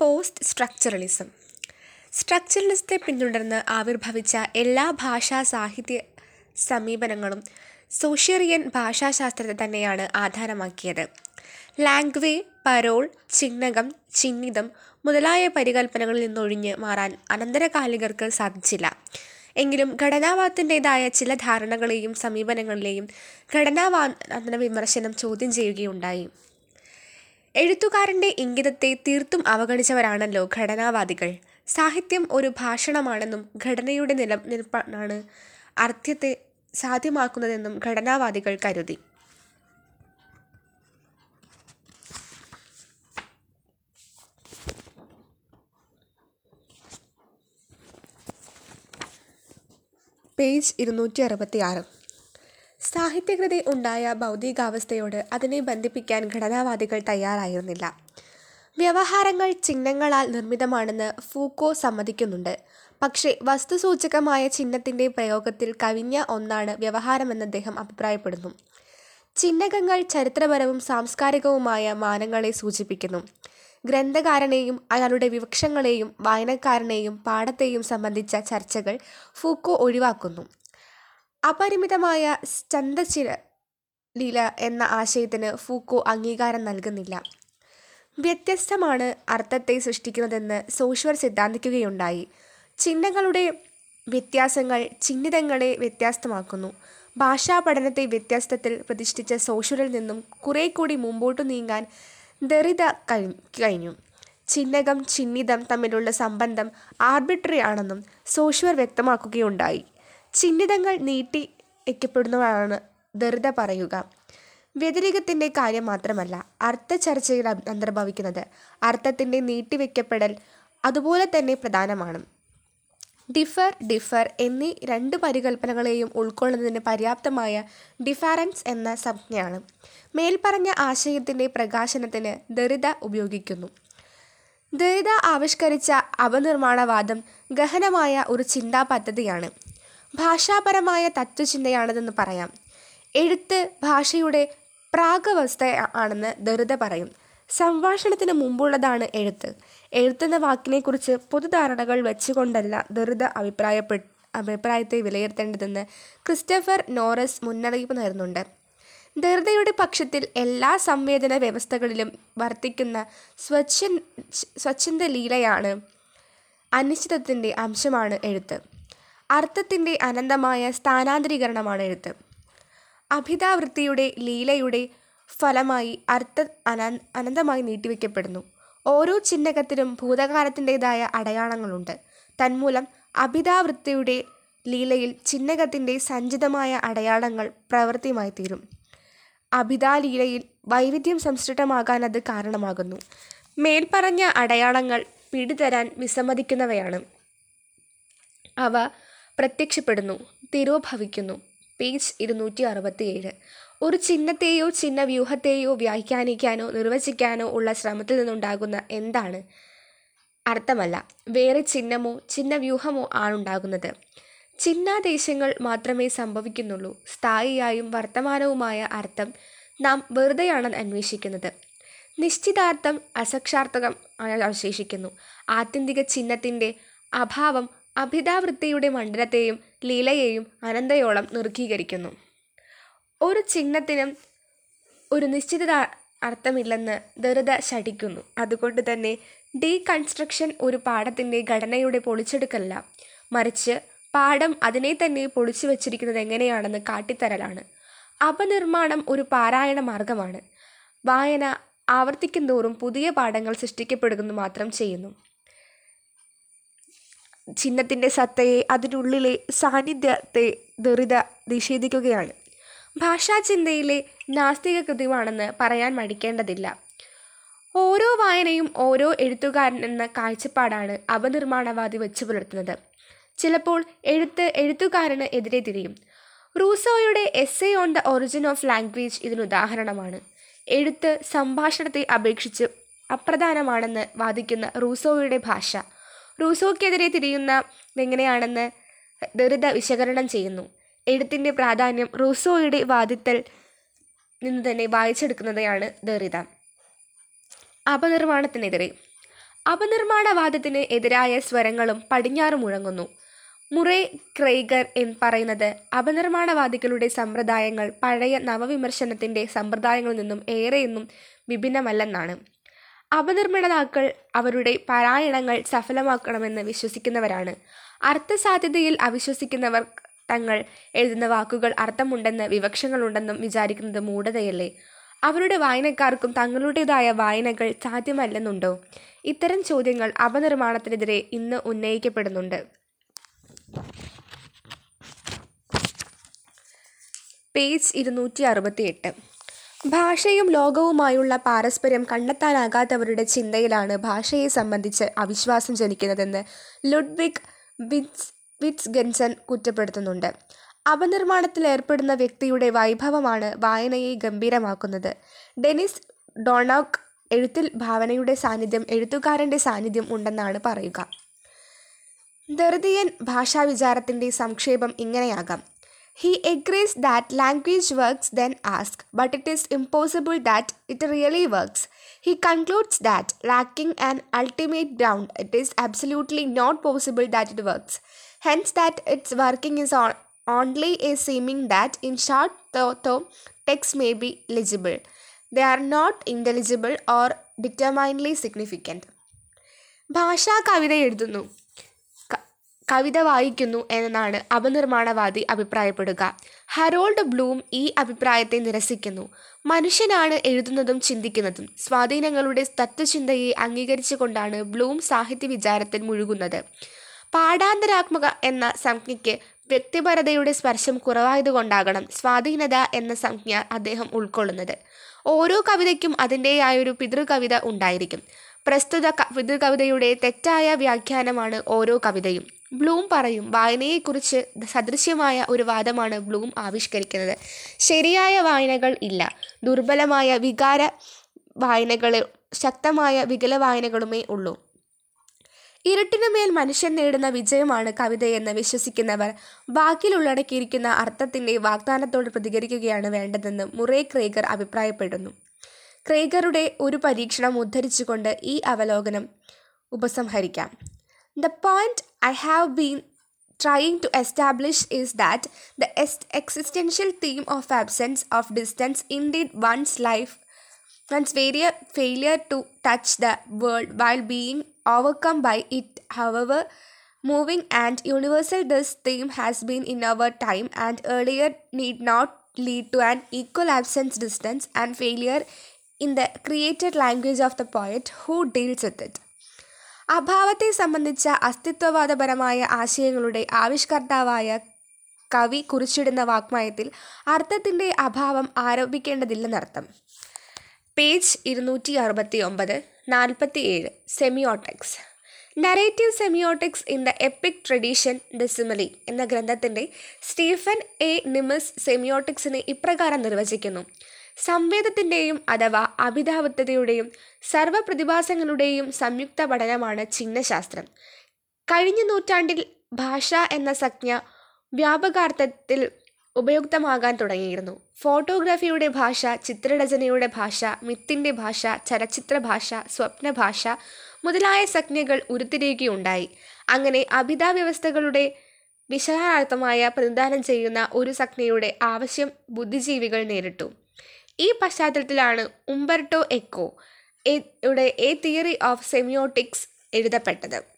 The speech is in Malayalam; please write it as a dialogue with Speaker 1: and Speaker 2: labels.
Speaker 1: പോസ്റ്റ് സ്ട്രക്ചറലിസം സ്ട്രക്ചറലിസത്തെ പിന്തുടർന്ന് ആവിർഭവിച്ച എല്ലാ ഭാഷാ സാഹിത്യ സമീപനങ്ങളും സോഷ്യറിയൻ ഭാഷാശാസ്ത്രത്തെ തന്നെയാണ് ആധാരമാക്കിയത് ലാംഗ്വേ പരോൾ ചിഹ്നകം ചിഹ്നിതം മുതലായ പരികല്പനകളിൽ നിന്നൊഴിഞ്ഞ് മാറാൻ അനന്തരകാലികർക്ക് സാധിച്ചില്ല എങ്കിലും ഘടനാവാദത്തിൻ്റെതായ ചില ധാരണകളെയും സമീപനങ്ങളിലെയും ഘടനാവാദന വിമർശനം ചോദ്യം ചെയ്യുകയുണ്ടായി എഴുത്തുകാരൻ്റെ ഇംഗിതത്തെ തീർത്തും അവഗണിച്ചവരാണല്ലോ ഘടനാവാദികൾ സാഹിത്യം ഒരു ഭാഷണമാണെന്നും ഘടനയുടെ നിലനിൽപ്പാണ് അർത്ഥത്തെ സാധ്യമാക്കുന്നതെന്നും ഘടനാവാദികൾ കരുതി പേജ് ഇരുന്നൂറ്റി അറുപത്തി ആറ് സാഹിത്യകൃതി ഉണ്ടായ ഭൗതികാവസ്ഥയോട് അതിനെ ബന്ധിപ്പിക്കാൻ ഘടനാവാദികൾ തയ്യാറായിരുന്നില്ല വ്യവഹാരങ്ങൾ ചിഹ്നങ്ങളാൽ നിർമ്മിതമാണെന്ന് ഫൂക്കോ സമ്മതിക്കുന്നുണ്ട് പക്ഷേ വസ്തുസൂചകമായ ചിഹ്നത്തിൻ്റെ പ്രയോഗത്തിൽ കവിഞ്ഞ ഒന്നാണ് വ്യവഹാരമെന്ന് അദ്ദേഹം അഭിപ്രായപ്പെടുന്നു ചിഹ്നകങ്ങൾ ചരിത്രപരവും സാംസ്കാരികവുമായ മാനങ്ങളെ സൂചിപ്പിക്കുന്നു ഗ്രന്ഥകാരനെയും അയാളുടെ വിവക്ഷങ്ങളെയും വായനക്കാരനെയും പാഠത്തെയും സംബന്ധിച്ച ചർച്ചകൾ ഫൂക്കോ ഒഴിവാക്കുന്നു അപരിമിതമായ ചന്തചില ലീല എന്ന ആശയത്തിന് ഫൂക്കോ അംഗീകാരം നൽകുന്നില്ല വ്യത്യസ്തമാണ് അർത്ഥത്തെ സൃഷ്ടിക്കുന്നതെന്ന് സോഷ്വർ സിദ്ധാന്തിക്കുകയുണ്ടായി ചിഹ്നങ്ങളുടെ വ്യത്യാസങ്ങൾ ചിഹ്നിതങ്ങളെ വ്യത്യസ്തമാക്കുന്നു ഭാഷാ പഠനത്തെ വ്യത്യസ്തത്തിൽ പ്രതിഷ്ഠിച്ച സോഷ്യറിൽ നിന്നും കുറെ കൂടി മുമ്പോട്ടു നീങ്ങാൻ ദറിത കഴിഞ്ഞു ചിഹ്നകം ചിഹ്നിതം തമ്മിലുള്ള സംബന്ധം ആർബിട്രറി ആണെന്നും സോഷ്വർ വ്യക്തമാക്കുകയുണ്ടായി ചിഹ്നിതങ്ങൾ നീട്ടി വയ്ക്കപ്പെടുന്നതാണ് ദറിത പറയുക വ്യതിരികത്തിൻ്റെ കാര്യം മാത്രമല്ല അർത്ഥ ചർച്ചയിൽ അന്തർഭവിക്കുന്നത് അർത്ഥത്തിൻ്റെ നീട്ടിവെക്കപ്പെടൽ അതുപോലെ തന്നെ പ്രധാനമാണ് ഡിഫർ ഡിഫർ എന്നീ രണ്ട് പരികല്പനകളെയും ഉൾക്കൊള്ളുന്നതിന് പര്യാപ്തമായ ഡിഫറൻസ് എന്ന സംജ്ഞയാണ് മേൽപ്പറഞ്ഞ ആശയത്തിൻ്റെ പ്രകാശനത്തിന് ദറിത ഉപയോഗിക്കുന്നു ദറിത ആവിഷ്കരിച്ച അപനിർമ്മാണവാദം ഗഹനമായ ഒരു ചിന്താ പദ്ധതിയാണ് ഭാഷാപരമായ തത്വചിന്തയാണിതെന്ന് പറയാം എഴുത്ത് ഭാഷയുടെ പ്രാഗവസ്ഥ ആണെന്ന് ദറിത പറയും സംഭാഷണത്തിന് മുമ്പുള്ളതാണ് എഴുത്ത് എഴുത്തെന്ന വാക്കിനെക്കുറിച്ച് പൊതുധാരണകൾ വെച്ചുകൊണ്ടല്ല ദറിത അഭിപ്രായപ്പെ അഭിപ്രായത്തെ വിലയിരുത്തേണ്ടതെന്ന് ക്രിസ്റ്റഫർ നോറസ് മുന്നറിയിപ്പ് നൽകുന്നുണ്ട് ദറിതയുടെ പക്ഷത്തിൽ എല്ലാ സംവേദന വ്യവസ്ഥകളിലും വർത്തിക്കുന്ന സ്വച്ഛ സ്വച്ഛന്ത ലീലയാണ് അനിശ്ചിതത്തിൻ്റെ അംശമാണ് എഴുത്ത് അർത്ഥത്തിൻ്റെ അനന്തമായ സ്ഥാനാന്തരീകരണമാണ് എഴുത്ത് അഭിതാവൃത്തിയുടെ ലീലയുടെ ഫലമായി അർത്ഥ അന അനന്തമായി നീട്ടിവെക്കപ്പെടുന്നു ഓരോ ചിഹ്നകത്തിനും ഭൂതകാലത്തിൻ്റെതായ അടയാളങ്ങളുണ്ട് തന്മൂലം അഭിതാവൃത്തിയുടെ ലീലയിൽ ചിഹ്നകത്തിൻ്റെ സഞ്ചിതമായ അടയാളങ്ങൾ പ്രവൃത്തിയുമായി തീരും അഭിതാലീലയിൽ വൈവിധ്യം സംസൃഷ്ടമാകാൻ അത് കാരണമാകുന്നു മേൽപ്പറഞ്ഞ അടയാളങ്ങൾ പിടിതരാൻ വിസമ്മതിക്കുന്നവയാണ് അവ പ്രത്യക്ഷപ്പെടുന്നു തിരോഭവിക്കുന്നു പേജ് ഇരുന്നൂറ്റി അറുപത്തിയേഴ് ഒരു ചിഹ്നത്തെയോ ചിഹ്ന വ്യൂഹത്തെയോ വ്യാഖ്യാനിക്കാനോ നിർവചിക്കാനോ ഉള്ള ശ്രമത്തിൽ നിന്നുണ്ടാകുന്ന എന്താണ് അർത്ഥമല്ല വേറെ ചിഹ്നമോ ചിഹ്നവ്യൂഹമോ ആണുണ്ടാകുന്നത് ചിഹ്നാദേശങ്ങൾ മാത്രമേ സംഭവിക്കുന്നുള്ളൂ സ്ഥായിയായും വർത്തമാനവുമായ അർത്ഥം നാം വെറുതെയാണ് അന്വേഷിക്കുന്നത് നിശ്ചിതാർത്ഥം അസക്ഷാർത്ഥകം അവശേഷിക്കുന്നു ആത്യന്തിക ചിഹ്നത്തിൻ്റെ അഭാവം അഭിതാവൃത്തിയുടെ മണ്ഡലത്തെയും ലീലയെയും അനന്തയോളം നിർഗീകരിക്കുന്നു ഒരു ചിഹ്നത്തിനും ഒരു നിശ്ചിത അർത്ഥമില്ലെന്ന് ദറിത ശഠിക്കുന്നു അതുകൊണ്ട് തന്നെ ഡീകൺസ്ട്രക്ഷൻ ഒരു പാഠത്തിൻ്റെ ഘടനയുടെ പൊളിച്ചെടുക്കല്ല മറിച്ച് പാഠം അതിനെ തന്നെ പൊളിച്ചു വച്ചിരിക്കുന്നത് എങ്ങനെയാണെന്ന് കാട്ടിത്തരലാണ് അപനിർമ്മാണം ഒരു പാരായണ മാർഗമാണ് വായന ആവർത്തിക്കും തോറും പുതിയ പാഠങ്ങൾ സൃഷ്ടിക്കപ്പെടുന്നു മാത്രം ചെയ്യുന്നു ചിഹ്നത്തിൻ്റെ സത്തയെ അതിനുള്ളിലെ സാന്നിധ്യത്തെ ദറിത നിഷേധിക്കുകയാണ് ഭാഷാചിന്തയിലെ നാസ്തിക കൃത്യമാണെന്ന് പറയാൻ മടിക്കേണ്ടതില്ല ഓരോ വായനയും ഓരോ എഴുത്തുകാരൻ എന്ന കാഴ്ചപ്പാടാണ് അപനിർമ്മാണവാദി വെച്ചു പുലർത്തുന്നത് ചിലപ്പോൾ എഴുത്ത് എഴുത്തുകാരന് എതിരെ തിരിയും റൂസോയുടെ essay on the origin of language ഇതിനുദാഹരണമാണ് എഴുത്ത് സംഭാഷണത്തെ അപേക്ഷിച്ച് അപ്രധാനമാണെന്ന് വാദിക്കുന്ന റൂസോയുടെ ഭാഷ റൂസോക്കെതിരെ തിരിയുന്നതെങ്ങനെയാണെന്ന് ദറിത വിശകലനം ചെയ്യുന്നു എഴുത്തിൻ്റെ പ്രാധാന്യം റൂസോയുടെ വാദിത്തൽ നിന്ന് തന്നെ വായിച്ചെടുക്കുന്നതാണ് ദറിത അപനിർമ്മാണത്തിനെതിരെ അപനിർമ്മാണവാദത്തിന് എതിരായ സ്വരങ്ങളും പടിഞ്ഞാറ് മുഴങ്ങുന്നു മുറേ ക്രെയ്ഗർ എന്ന് പറയുന്നത് അപനിർമ്മാണവാദികളുടെ സമ്പ്രദായങ്ങൾ പഴയ നവവിമർശനത്തിൻ്റെ സമ്പ്രദായങ്ങളിൽ നിന്നും ഏറെയൊന്നും വിഭിന്നമല്ലെന്നാണ് അപനിർമ്മിണതാക്കൾ അവരുടെ പാരായണങ്ങൾ സഫലമാക്കണമെന്ന് വിശ്വസിക്കുന്നവരാണ് അർത്ഥസാധ്യതയിൽ അവിശ്വസിക്കുന്നവർ തങ്ങൾ എഴുതുന്ന വാക്കുകൾ അർത്ഥമുണ്ടെന്ന് വിവക്ഷങ്ങളുണ്ടെന്നും വിചാരിക്കുന്നത് മൂഢതയല്ലേ അവരുടെ വായനക്കാർക്കും തങ്ങളുടേതായ വായനകൾ സാധ്യമല്ലെന്നുണ്ടോ ഇത്തരം ചോദ്യങ്ങൾ അപനിർമ്മാണത്തിനെതിരെ ഇന്ന് ഉന്നയിക്കപ്പെടുന്നുണ്ട് പേജ് ഇരുന്നൂറ്റി അറുപത്തിയെട്ട് ഭാഷയും ലോകവുമായുള്ള പാരസ്പര്യം കണ്ടെത്താനാകാത്തവരുടെ ചിന്തയിലാണ് ഭാഷയെ സംബന്ധിച്ച് അവിശ്വാസം ജനിക്കുന്നതെന്ന് ലുഡ്വിഗ് വിറ്റ്സ് വിറ്റ്സ്ഗൻസൺ കുറ്റപ്പെടുത്തുന്നുണ്ട് അപനിർമ്മാണത്തിൽ ഏർപ്പെടുന്ന വ്യക്തിയുടെ വൈഭവമാണ് വായനയെ ഗംഭീരമാക്കുന്നത് ഡെനിസ് ഡോണോക്ക് എഴുത്തിൽ ഭാവനയുടെ സാന്നിധ്യം എഴുത്തുകാരൻ്റെ സാന്നിധ്യം ഉണ്ടെന്നാണ് പറയുക ദർദിയൻ ഭാഷാവിചാരത്തിൻ്റെ സംക്ഷേപം ഇങ്ങനെയാകാം he agrees that language works then ask but it is impossible that it really works he concludes that lacking an ultimate ground it is absolutely not possible that it works hence that it's working is on only a seeming that in short though, though texts may be legible they are not intelligible or determinedly significant ഭാഷാ കവിത എഴുതുന്നു ക- കവിത വായിക്കുന്നു എന്നാണ് അപനിർമ്മാണവാദി അഭിപ്രായപ്പെടുക ഹരോൾഡ് ബ്ലൂം ഈ അഭിപ്രായത്തെ നിരസിക്കുന്നു മനുഷ്യനാണ് എഴുതുന്നതും ചിന്തിക്കുന്നതും സ്വാധീനങ്ങളുടെ തത്വചിന്തയെ അംഗീകരിച്ചുകൊണ്ടാണ് ബ്ലൂം സാഹിത്യ വിചാരത്തിൽ മുഴുകുന്നത് പാഠാന്തരാത്മക എന്ന സംജ്ഞയ്ക്ക് വ്യക്തിപരതയുടെ സ്പർശം കുറവായതുകൊണ്ടാകണം സ്വാധീനത എന്ന സംജ്ഞ അദ്ദേഹം ഉൾക്കൊള്ളുന്നത് ഓരോ കവിതയ്ക്കും അതിൻ്റെതായൊരു പിതൃകവിത ഉണ്ടായിരിക്കും പ്രസ്തുത ക- പിതൃകവിതയുടെ തെറ്റായ വ്യാഖ്യാനമാണ് ഓരോ കവിതയും ബ്ലൂം പറയും വായനയെക്കുറിച്ച് സദൃശ്യമായ ഒരു വാദമാണ് ബ്ലൂം ആവിഷ്കരിക്കുന്നത് ശരിയായ വായനകൾ ഇല്ല ദുർബലമായ വികാര വായനകൾ ശക്തമായ വികല വായനകളുമേ ഉള്ളൂ ഇരുട്ടിനുമേൽ മനുഷ്യൻ നേടുന്ന വിജയമാണ് കവിതയെന്ന് വിശ്വസിക്കുന്നവർ വാക്കിൽ ഉള്ളടക്കിയിരിക്കുന്ന അർത്ഥത്തിൻ്റെ വാഗ്ദാനത്തോട് പ്രതികരിക്കുകയാണ് വേണ്ടതെന്ന് മുറേ ക്രേഗർ അഭിപ്രായപ്പെടുന്നു ക്രേഗറുടെ ഒരു പരീക്ഷണം ഉദ്ധരിച്ചുകൊണ്ട് ഈ അവലോകനം ഉപസംഹരിക്കാം the point I have been trying to establish is that the est- existential theme of absence of distance indeed one's life one's failure, failure to touch the world while being overcome by it however moving and universal this theme has been in our time and earlier need not lead to an equal absence distance and failure in the created language of the poet who deals with it അഭാവത്തെ സംബന്ധിച്ച അസ്തിത്വവാദപരമായ ആശയങ്ങളുടെ ആവിഷ്കർത്താവായ കവി കുറിച്ചിടുന്ന വാഗ്മയത്തിൽ അർത്ഥത്തിൻ്റെ അഭാവം ആരോപിക്കേണ്ടതില്ലെന്നർത്ഥം പേജ് ഇരുന്നൂറ്റി അറുപത്തി ഒമ്പത് നാൽപ്പത്തി ഏഴ് semiotics narrative semiotics in the epic tradition ഡെസിമലി എന്ന ഗ്രന്ഥത്തിൻ്റെ സ്റ്റീഫൻ എ നിമിസ് സെമിയോട്ടിക്സിനെ ഇപ്രകാരം നിർവചിക്കുന്നു സംവേദത്തിൻ്റെയും അഥവാ അഭിതാവത്തതയുടെയും സർവപ്രതിഭാസങ്ങളുടെയും സംയുക്ത പഠനമാണ് ചിഹ്നശാസ്ത്രം കഴിഞ്ഞ നൂറ്റാണ്ടിൽ ഭാഷ എന്ന സംജ്ഞ വ്യാപകാർത്ഥത്തിൽ ഉപയുക്തമാകാൻ തുടങ്ങിയിരുന്നു ഫോട്ടോഗ്രാഫിയുടെ ഭാഷ ചിത്രരചനയുടെ ഭാഷ മിത്തിൻ്റെ ഭാഷ ചലച്ചിത്ര ഭാഷ സ്വപ്ന ഭാഷ മുതലായ സംജ്ഞകൾ ഉരുത്തിരിയുകയുണ്ടായി അങ്ങനെ അഭിതാ വ്യവസ്ഥകളുടെ വിശാലാർത്ഥമായ പ്രതിദാനം ചെയ്യുന്ന ഒരു സംജ്ഞയുടെ ആവശ്യം ബുദ്ധിജീവികൾ നേരിട്ടു ഈ പശ്ചാത്തലത്തിലാണ് ഉംബർട്ടോ എക്കോ എ- യുടെ എ തിയറി ഓഫ് സെമിയോട്ടിക്സ് എഴുതപ്പെട്ടത്